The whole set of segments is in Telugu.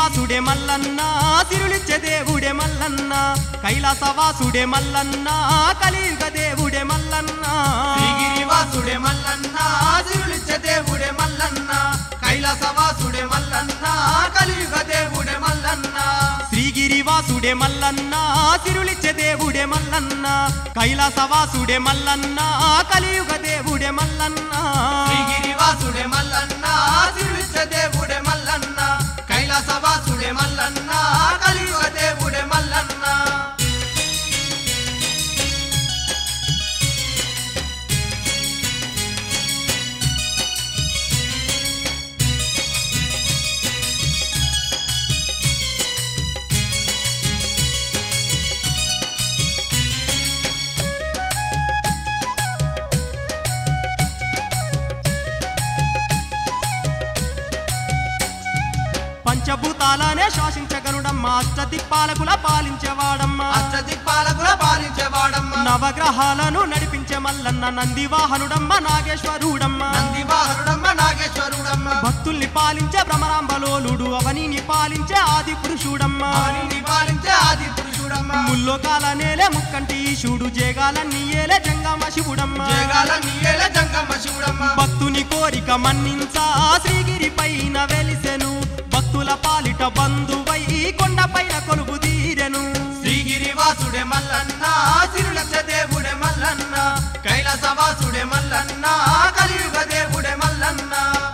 శ్రీగిరివాసుడే మల్లన్న సిరులిచ్చే దేవుడే మల్లన్న కైలాసవాసుడే మల్లన్న కలియుగ దేవుడే మల్లన్న శ్రీగిరివాసుడే మల్లన్న సిరులిచ్చే దేవుడే మల్లన్న కైలాసవాసుడే మల్లన్న కలియుగ దేవుడే మల్లన్న శ్రీగిరివాసుడే మల్లన్న సిరులిచ్చే దేవుడే మల్లన్న కైలాసవాసుడే మల్లన్న కలియుగ దేవుడే మల్లన్న శ్రీగిరివాసుడే మల్లన్న సిరులిచ్చే దేవుడే మల్లన్న కైలాసవాసుడే మల్లన్న కలియుగ దేవుడే మల్లన్న పంచభూతాలనే శాసించగనుడమ్మ అష్టదిక్పాలకుల పాలించేవాడమ్మ అష్టదిక్పాలకుల పాలించేవాడమ్మ నవగ్రహాలను నడిపించే మల్లన్న నందివాహనుడమ్మ నాగేశ్వరుడమ్మ నందివాహనుడమ్మ నాగేశ్వరుడమ్మ భక్తుల్ని పాలించే భ్రమరాంబలోలుడు అవనిని పాలించే ఆది పురుషుడమ్మ అవనిని పాలించే ఆది పురుషుడమ్మ ముల్లోకాల నేలే ముక్కంటి ఈశుడు జేగాలన్నీ ఏలే జంగమ శివుడమ్మ జగాల నీయేల జంగమ్మ శివుడమ్మ భక్తుని కోరిక మన్నించా శ్రీగిరి పైన వెలిసెను భక్తుల పాలిట బంధువై కొండపైన కొలువు తీరెను శ్రీగిరివాసుడే మల్లన్న సిరులక్ష దేవుడే మల్లన్న కైలాసవాసుడే మల్లన్న కలియుగ దేవుడే మల్లన్న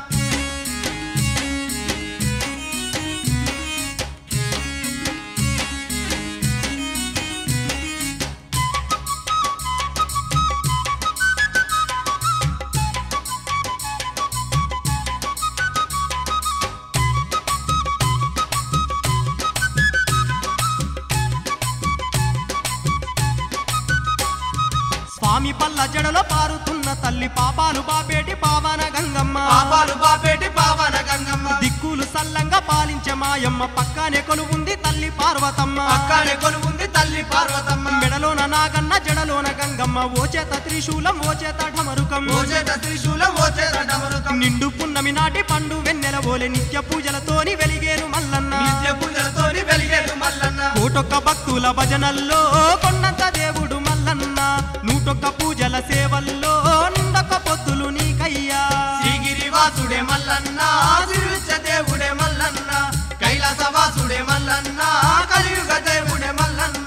స్వామి పల్ల జడలో పారుతున్న తల్లి పాపాలు బాపేటి పావన గంగమ్మ పాపాలు బాపేటి పావన గంగమ్మ దిక్కులు సల్లంగా పాలించే మాయమ్మ పక్కనే కొలువుంది తల్లి పార్వతమ్మ పక్కనే కొలువుంది తల్లి పార్వతమ్మ మెడలోన నాగన్న జడలోన గంగమ్మ ఓ చేత త్రిశూలం ఓ చేత ఢమరుకం ఓ చేత త్రిశూలం ఓ చేత డమరుకం నిండు పున్నమి నాటి పండు వెన్నెల ఓలే నిత్య పూజలతోని వెలిగేరు మల్లన్న నిత్య పూజలతోని వెలిగేడు మల్లన్న కోటొక్క భక్తుల భజనల్లో కొండంత దేవుడు మల్లన్న నూటొక్క పూజల సేవల్లో నిండొక్క పొత్తులు నీకయ్యా శ్రీగిరివాసుడే మల్లన్న సిరులక్ష దేవుడే మల్లన్న కైలాసవాసుడే మల్లన్న కలియుగ దేవుడే మల్లన్న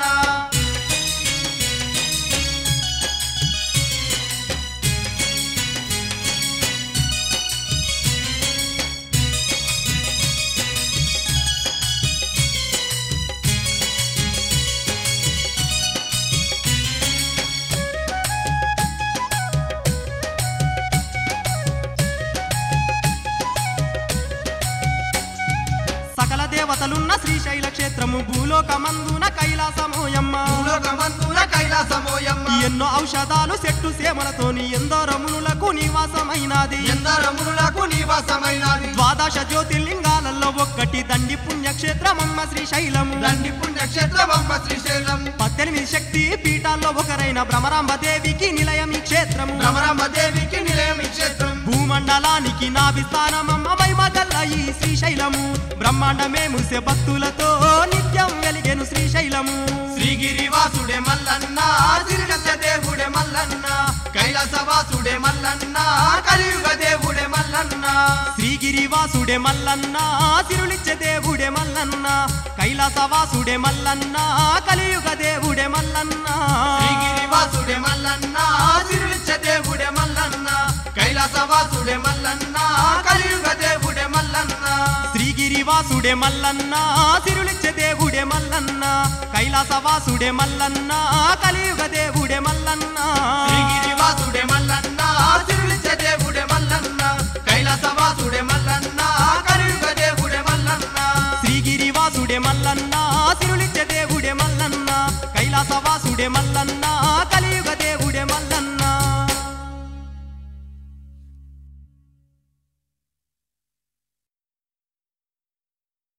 సకల దేవతలున్న శ్రీశైల క్షేత్రము భూలోకమందున కైలాసమోయమ్మ భూలోకమందున కైలాసమోయమ్మ ఎన్నో ఔషధాలు చెట్టు సేమలతోని ఎందరో మునులకు నివాసమైనది ఎందరములకు నివాసమైనది ద్వాదశ జ్యోతిర్లింగాలలో ఒక్కటి దండి పుణ్యక్షేత్రమమ్మ శ్రీశైలము దండి పుణ్యక్షేత్రమమ్మ శ్రీశైలం పద్దెనిమిది శక్తి పీఠాల్లో ఒకరైన భ్రమరాంబ దేవికి నిలయం ఈ క్షేత్రము భ్రమరాంబ దేవికి నిలయం ఈ క్షేత్రం భూమండలానికి నాభిస్థానమమ్మ వైమగల్ల ఈ శ్రీశైలము బ్రహ్మాండమే ముసే భక్తులతో నిత్యం వెలిగెను శ్రీశైలము శ్రీగిరివాసుడే మల్లన్న సిరిగచ్చ దేవుడే మల్లన్న కైలాసవాసుడే మల్లన్న కలియుగ దేవుడే మల్లన్న శ్రీగిరివాసుడే మల్లన్న సిరులిచ్చే దేవుడే మల్లన్న కైలాసవాసుడే మల్లన్న కలియుగ దేవుడే మల్లన్న శ్రీగిరివాసుడే మల్లన్న సిరులిచ్చ దేవుడే మల్లన్న కైలాసవాసుడే మల్లన్న కలియుగ దేవుడే మల్లన్న శ్రీగిరివాసుడే మల్లన్న సిరులిచ్చే దేవుడే మల్లన్న కైలాసవాసుడే మల్లన్న కలియుగ దేవుడే మల్లన్న శ్రీగిరివాసుడే మల్లన్న సిరులిచ్చ దేవుడే మల్లన్న కైలాసవాసుడే మల్లన్న కలియుగ దేవుడే మల్లన్న శ్రీగిరివాసుడే మల్లన్న సిరులిచ్చే దేవుడే మల్లన్న కైలాసవాసుడే మల్లన్న కలియుగ